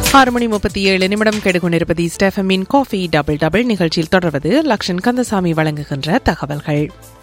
ஆறு மணி முப்பத்தி ஏழு நிமிடம் கெடுகொண்டிருப்பது ஸ்டெஃபமின் காஃபி டபுள் டபுள் நிகழ்ச்சியில் தொடர்வது லக்ஷன் கந்தசாமி வழங்குகின்ற தகவல்கள்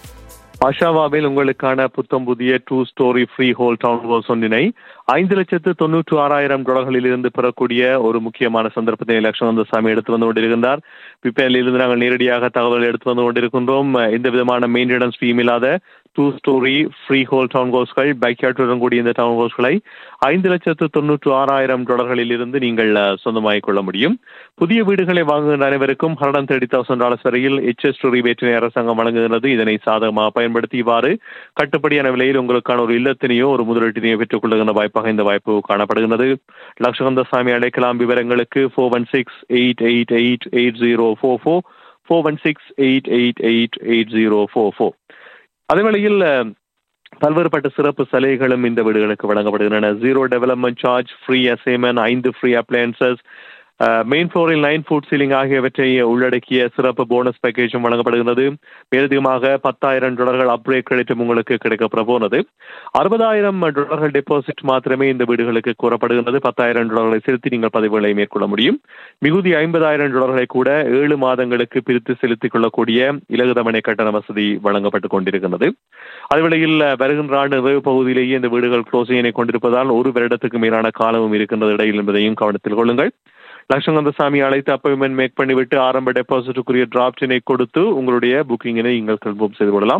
அஷாவாவில் உங்களுக்கான புத்தம் புதிய two storey freehold town house ஒன்றினை ஐந்து லட்சத்து தொன்னூற்று ஆறாயிரம் டாலர்களில் இருந்து பெறக்கூடிய ஒரு முக்கியமான சந்தர்ப்பத்தை லட்சுமந்தசாமி எடுத்து வந்து கொண்டிருக்கின்றார் பிபிஎல் இருந்து நாங்கள் நேரடியாக தகவல்கள் எடுத்து வந்து கொண்டிருக்கின்றோம் எந்த விதமான மெயின்டெனன்ஸ் ஃபீம் இல்லாத two storey freehold town ஹவுஸ்கள் பேக்யார்டுடன் கூடிய இந்த டவுன் ஹவுஸ்களை ஐந்து லட்சத்து தொன்னூற்று ஆறாயிரம் டாலர்களில் இருந்து நீங்கள் சொந்தமாகிக் கொள்ள முடியும் புதிய வீடுகளை வாங்குகின்ற அனைவருக்கும் ஹண்ட்ரட் தேர்ட்டி தௌசண்ட் டாலர்ஸ் வரையில் எச்எஸ் ரிபேட்டினை அரசாங்கம் வழங்குகிறது இதனை சாதகமாக பயன்படுத்தி இவ்வாறு கட்டுப்படியான விலையில் உங்களுக்கான ஒரு இல்லத்தினையோ ஒரு முதலீட்டினையோ பெற்றுக் கொள்ளுகின்ற வாய்ப்பாக இந்த வாய்ப்பு காணப்படுகிறது லட்சகந்த சாமி அழைக்கலாம் விவரங்களுக்கு four one six eight eight eight eight zero four four four one six eight eight eight eight zero four four அதே வேளையில் பல்வேறுபட்ட சிறப்பு சலுகைகளும் இந்த வீடுகளுக்கு வழங்கப்படுகின்றன zero development charge free assignment ஐந்து ஃப்ரீ அப்ளையன்சஸ் மெயின் ஃப்ளோரில் நைன் ஃபுட் சீலிங் ஆகியவற்றை உள்ளடக்கிய சிறப்பு போனஸ் பேக்கேஜும் வழங்கப்படுகிறது மேலதிகமாக பத்தாயிரம் டாலர்கள் அப்கிரேட் கிரெடிட்டும் உங்களுக்கு கிடைக்கப்பட போனது அறுபதாயிரம் டாலர்கள் டெபாசிட் மாத்திரமே இந்த வீடுகளுக்கு கூறப்படுகிறது பத்தாயிரம் டாலர்களை செலுத்தி நீங்கள் பதிவுகளை மேற்கொள்ள முடியும் மிகுதி ஐம்பதாயிரம் டாலர்களை கூட ஏழு மாதங்களுக்கு பிரித்து செலுத்திக் கொள்ளக்கூடிய இலகுதமனை கட்டண வசதி வழங்கப்பட்டுக் கொண்டிருக்கிறது அதுவேளையில் வருகின்ற ஆண்டு நிறைவு பகுதியிலேயே இந்த வீடுகள் க்ளோசிங்கினை கொண்டிருப்பதால் ஒரு வருடத்துக்கு மேலான காலமும் இருக்கின்றது இடையில் என்பதையும் கவனத்தில் கொள்ளுங்கள் லட்சங்கந்தசாமி அழைத்து அப்பாயின்மெண்ட் மேக் பண்ணிவிட்டு ஆரம்ப டெபாசிட்டுக்குரிய டிராப்டினை கொடுத்து உங்களுடைய புக்கிங்கினை நீங்கள் கன்ஃபார்ம் செய்து கொள்ளலாம்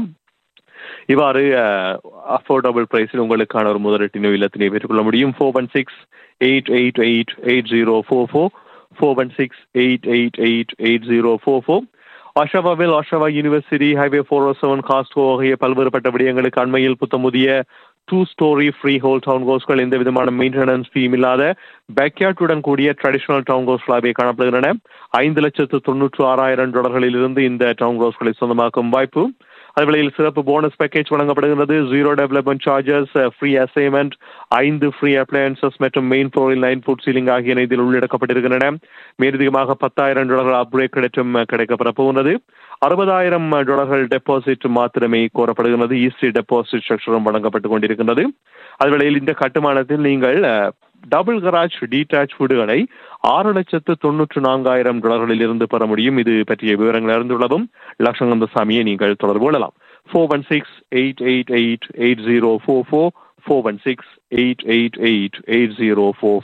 இவ்வாறு அஃபோர்டபுள் பிரைஸில் உங்களுக்கான ஒரு முதலீட்டினோ இல்லத்தினை பெற்றுக்கொள்ள முடியும் four one six eight eight eight eight zero four four four one six eight eight eight eight zero four four ஆஷாவாவில் Oshawa university highway four O seven Costco ஆகிய பல்வேறுபட்ட விடயங்களுக்கு அண்மையில் புத்தமுதிய two storey freehold town ஹவுஸ்கள் எந்த விதமான maintenance fee இல்லாத பேக்யார்டுடன் கூடிய ட்ரெடிஷனல் டவுன் ஹவுஸ்களாகவே காணப்படுகின்றன ஐந்து லட்சத்து தொன்னூற்று ஆறாயிரம் டாலர்களில் இருந்து இந்த டவுன் ஹவுஸ்களை சொந்தமாக்கும் வாய்ப்பு அதுவேளையில் சிறப்பு போனஸ் பேக்கேஜ் வழங்கப்படுகிறது zero development charges free assignment ஐந்து ஃப்ரீ அப்ளையன்சஸ் மற்றும் மெயின் ஃப்ளோரில் நைன் ஃபுட் சீலிங் ஆகியன இதில் உள்ளடக்கப்பட்டிருக்கின்றன மேலதிகமாக பத்தாயிரம் டாலர்கள் அப்ரேட் கிடைச்சும் கிடைக்கப்பட போகிறது அறுபதாயிரம் டாலர்கள் டெபாசிட் மாத்திரமே கோரப்படுகிறது ஈஸ்டி டெபாசிட் ஸ்ட்ரக்சரும் வழங்கப்பட்டுக் கொண்டிருக்கின்றது அதுவேளையில் இந்த கட்டுமானத்தில் நீங்கள் டபுள் கராஜ் டீடாச் வீடுகளை ஆறு லட்சத்து தொன்னூற்று நான்காயிரம் டாலர்களில் இருந்து பெற முடியும் இது பற்றிய விவரங்கள் அறிந்துள்ளதும் லட்சங்கந்தசாமியை நீங்கள் தொடர்பு கொள்ளலாம் four one six eight eight eight eight zero four four four one six eight eight eight eight zero four